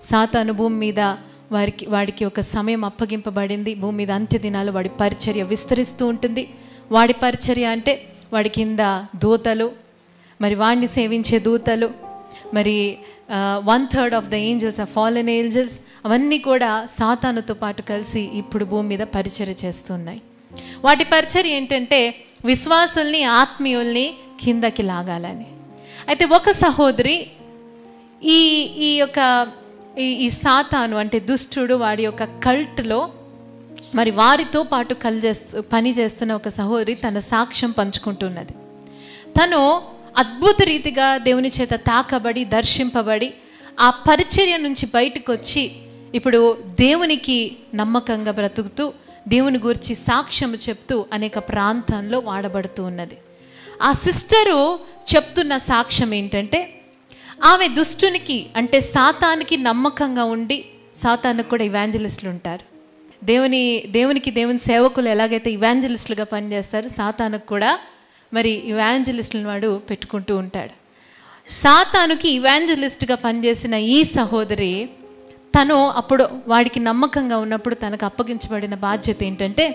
సాతాను భూమి మీద వారికి వాడికి ఒక సమయం అప్పగింపబడింది భూమి మీద అంత్య దినాలు వాడి పరిచర్య విస్తరిస్తూ ఉంటుంది వాడి పరిచర్య అంటే వాడి కింద దూతలు మరి వాడిని సేవించే దూతలు మరి one third of the angels ఆ ఫాలన్ ఏంజల్స్ అవన్నీ కూడా సాతానుతో పాటు కలిసి ఇప్పుడు భూమి మీద పరిచర్య చేస్తున్నాయి వాటి పరిచర్య ఏంటంటే విశ్వాసుల్ని ఆత్మీయుల్ని కిందకి లాగాలని అయితే ఒక సహోదరి ఈ ఈ యొక్క ఈ ఈ సాతాను అంటే దుష్టుడు వాడి యొక్క కల్ట్లో మరి వారితో పాటు కల్ చేస్తూ పని చేస్తున్న ఒక సహోదరి తన సాక్ష్యం పంచుకుంటున్నది తను అద్భుత రీతిగా దేవుని చేత తాకబడి దర్శింపబడి ఆ పరిచర్య నుంచి బయటకు వచ్చి ఇప్పుడు దేవునికి నమ్మకంగా బ్రతుకుతూ దేవుని గురించి సాక్ష్యము చెప్తూ అనేక ప్రాంతాల్లో వాడబడుతూ ఉన్నది ఆ సిస్టరు చెప్తున్న సాక్ష్యం ఏంటంటే ఆమె దుష్టునికి అంటే సాతానికి నమ్మకంగా ఉండి సాతానికి కూడా ఇవాంజలిస్టులు ఉంటారు దేవుని దేవునికి దేవుని సేవకులు ఎలాగైతే ఇవాంజలిస్టులుగా పనిచేస్తారు సాతానుకు కూడా మరి ఇవాంజలిస్టులను వాడు పెట్టుకుంటూ ఉంటాడు సాతానుకి ఇవాంజలిస్ట్గా పనిచేసిన ఈ సహోదరి తను అప్పుడు వాడికి నమ్మకంగా ఉన్నప్పుడు తనకు అప్పగించబడిన బాధ్యత ఏంటంటే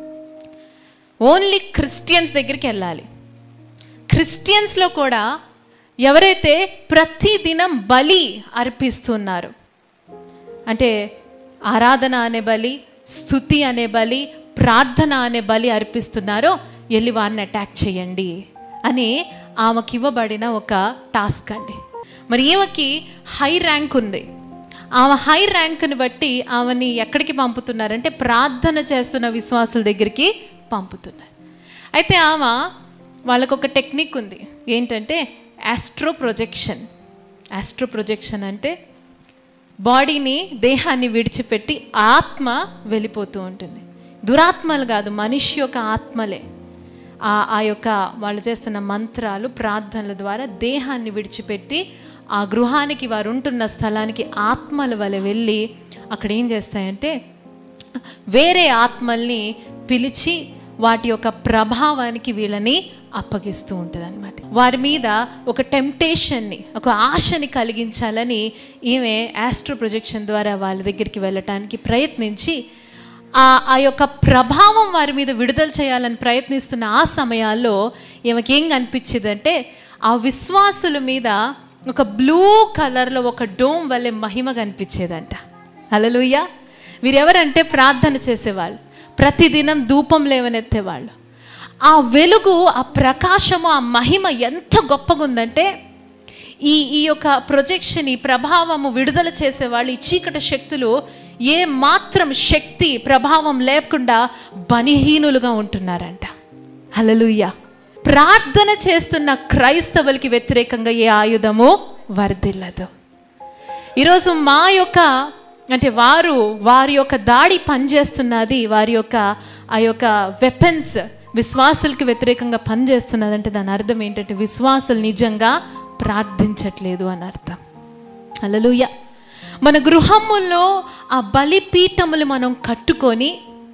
ఓన్లీ క్రిస్టియన్స్ దగ్గరికి వెళ్ళాలి క్రిస్టియన్స్లో కూడా ఎవరైతే ప్రతిదినం బలి అర్పిస్తున్నారు అంటే ఆరాధన అనే బలి స్థుతి అనే బలి ప్రార్థన అనే బలి అర్పిస్తున్నారో వెళ్ళి వారిని అటాక్ చేయండి అని ఆమెకి ఇవ్వబడిన ఒక టాస్క్ అండి మరి ఈమెకి హై ర్యాంక్ ఉంది ఆమె హై ర్యాంక్ని బట్టి ఆమెని ఎక్కడికి పంపుతున్నారంటే ప్రార్థన చేస్తున్న విశ్వాసుల దగ్గరికి పంపుతున్నారు అయితే ఆమె వాళ్ళకు ఒక టెక్నిక్ ఉంది ఏంటంటే ఆస్ట్రో ప్రొజెక్షన్ ఆస్ట్రో ప్రొజెక్షన్ అంటే బాడీని దేహాన్ని విడిచిపెట్టి ఆత్మ వెళ్ళిపోతూ ఉంటుంది దురాత్మలు కాదు మనిషి యొక్క ఆత్మలే ఆ ఆ యొక్క వాళ్ళు చేస్తున్న మంత్రాలు ప్రార్థనల ద్వారా దేహాన్ని విడిచిపెట్టి ఆ గృహానికి వారు ఉంటున్న స్థలానికి ఆత్మల వల్ల వెళ్ళి అక్కడ ఏం చేస్తాయంటే వేరే ఆత్మల్ని పిలిచి వాటి యొక్క ప్రభావానికి వీళ్ళని అప్పగిస్తూ ఉంటుంది అనమాట వారి మీద ఒక టెంప్టేషన్ని ఒక ఆశని కలిగించాలని ఈమె ఆస్ట్రో ప్రొజెక్షన్ ద్వారా వాళ్ళ దగ్గరికి వెళ్ళటానికి ప్రయత్నించి ఆ ఆ యొక్క ప్రభావం వారి మీద విడుదల చేయాలని ప్రయత్నిస్తున్న ఆ సమయాల్లో ఈమెకి ఏం కనిపించిందంటే ఆ విశ్వాసుల మీద ఒక బ్లూ కలర్లో ఒక డోమ్ వల్లే మహిమ కనిపించేదంట హల్లెలూయా వీరెవరంటే ప్రార్థన చేసేవాళ్ళు ప్రతిదినం ధూపం లేవనెత్తేవాళ్ళు ఆ వెలుగు ఆ ప్రకాశము ఆ మహిమ ఎంత గొప్పగా ఉందంటే ఈ ఈ యొక్క ప్రొజెక్షన్ ఈ ప్రభావము విడుదల చేసేవాళ్ళు ఈ చీకటి శక్తులు ఏ మాత్రం శక్తి ప్రభావం లేకుండా బనిహీనులుగా ఉంటున్నారంట హలలుయ్య ప్రార్థన చేస్తున్న క్రైస్తవులకి వ్యతిరేకంగా ఏ ఆయుధము వర్ధిల్లదు ఈరోజు మా యొక్క అంటే వారు వారి యొక్క దాడి పనిచేస్తున్నది వారి యొక్క ఆ యొక్క వెపన్స్ విశ్వాసులకి వ్యతిరేకంగా పనిచేస్తున్నది అంటే దాని అర్థం ఏంటంటే విశ్వాసులు నిజంగా ప్రార్థించట్లేదు అని అర్థం అలలుయ మన గృహముల్లో ఆ బలిపీఠములు మనం కట్టుకొని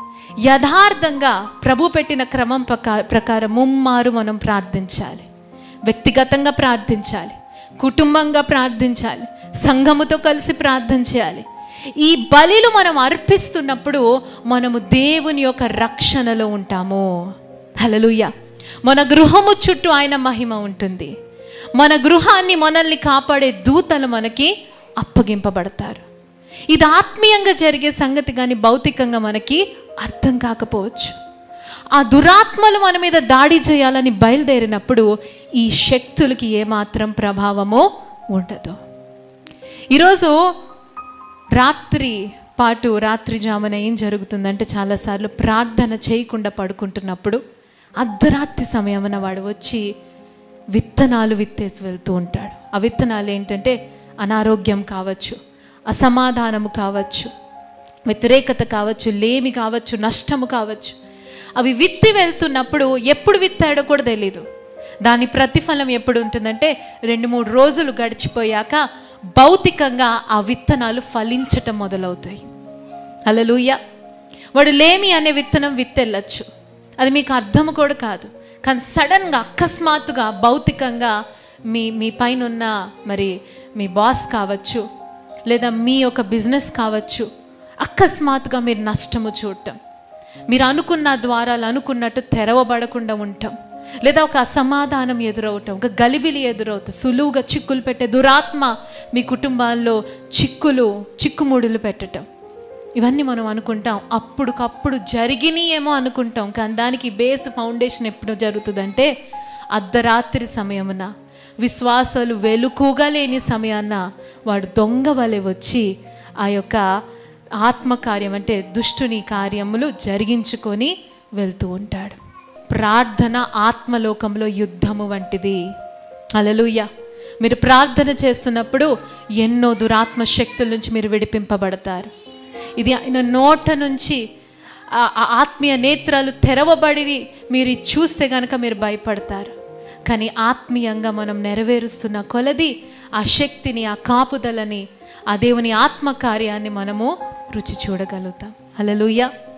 యథార్థంగా ప్రభు పెట్టిన క్రమం ప్రకా ప్రకారం ముమ్మారు మనం ప్రార్థించాలి వ్యక్తిగతంగా ప్రార్థించాలి కుటుంబంగా ప్రార్థించాలి సంఘముతో కలిసి ప్రార్థన చేయాలి ఈ బలిలు మనం అర్పిస్తున్నప్పుడు మనము దేవుని యొక్క రక్షణలో ఉంటాము హలలుయ మన గృహము చుట్టూ ఆయన మహిమ ఉంటుంది మన గృహాన్ని మనల్ని కాపాడే దూతలు మనకి అప్పగింపబడతారు ఇది ఆత్మీయంగా జరిగే సంగతి కానీ భౌతికంగా మనకి అర్థం కాకపోవచ్చు ఆ దురాత్మలు మన మీద దాడి చేయాలని బయలుదేరినప్పుడు ఈ శక్తులకి ఏమాత్రం ప్రభావము ఉండదు ఈరోజు రాత్రి పాటు రాత్రి జామున ఏం జరుగుతుందంటే చాలాసార్లు ప్రార్థన చేయకుండా పడుకుంటున్నప్పుడు అర్ధరాత్రి సమయమున వాడు వచ్చి విత్తనాలు విత్తేసి వెళ్తూ ఉంటాడు ఆ విత్తనాలు ఏంటంటే అనారోగ్యం కావచ్చు అసమాధానము కావచ్చు వ్యతిరేకత కావచ్చు లేమి కావచ్చు నష్టము కావచ్చు అవి విత్తి వెళ్తున్నప్పుడు ఎప్పుడు విత్తాడో కూడా తెలీదు దాని ప్రతిఫలం ఎప్పుడు ఉంటుందంటే రెండు మూడు రోజులు గడిచిపోయాక భౌతికంగా ఆ విత్తనాలు ఫలించటం మొదలవుతాయి అలలుయ్య వాడు లేమి అనే విత్తనం విత్తెళ్ళచ్చు అది మీకు అర్థం కూడా కాదు కానీ సడన్గా అకస్మాత్తుగా భౌతికంగా మీ మీ పైన ఉన్న మరి మీ బాస్ కావచ్చు లేదా మీ యొక్క బిజినెస్ కావచ్చు అకస్మాత్తుగా మీరు నష్టము చూడటం మీరు అనుకున్న ద్వారాలు అనుకున్నట్టు తెరవబడకుండా ఉండటం లేదా ఒక అసమాధానం ఎదురవటం ఒక గలిబిలి ఎదురవుతాం సులువుగా చిక్కులు పెట్టే దురాత్మ మీ కుటుంబాల్లో చిక్కులు చిక్కుముడులు పెట్టటం ఇవన్నీ మనం అనుకుంటాం అప్పుడుకప్పుడు జరిగినాయేమో అనుకుంటాం కానీ దానికి బేస్ ఫౌండేషన్ ఎప్పుడు జరుగుతుందంటే అర్ధరాత్రి సమయమున విశ్వాసాలు వెలుకుగా లేని సమయాన వాడు దొంగ వలె వచ్చి ఆ యొక్క ఆత్మకార్యం అంటే దుష్టుని కార్యములు జరిగించుకొని వెళ్తూ ఉంటాడు ప్రార్థన ఆత్మలోకంలో యుద్ధము వంటిది అలలుయ్య మీరు ప్రార్థన చేస్తున్నప్పుడు ఎన్నో దురాత్మ శక్తుల నుంచి మీరు విడిపింపబడతారు ఇది ఆయన నోట నుంచి ఆ ఆ ఆత్మీయ నేత్రాలు తెరవబడి మీరు ఇది చూస్తే కనుక మీరు భయపడతారు కానీ ఆత్మీయంగా మనం నెరవేరుస్తున్న కొలది ఆ శక్తిని ఆ కాపుదలని ఆ దేవుని ఆత్మ కార్యాన్ని మనము రుచి చూడగలుగుతాం హల్లెలూయా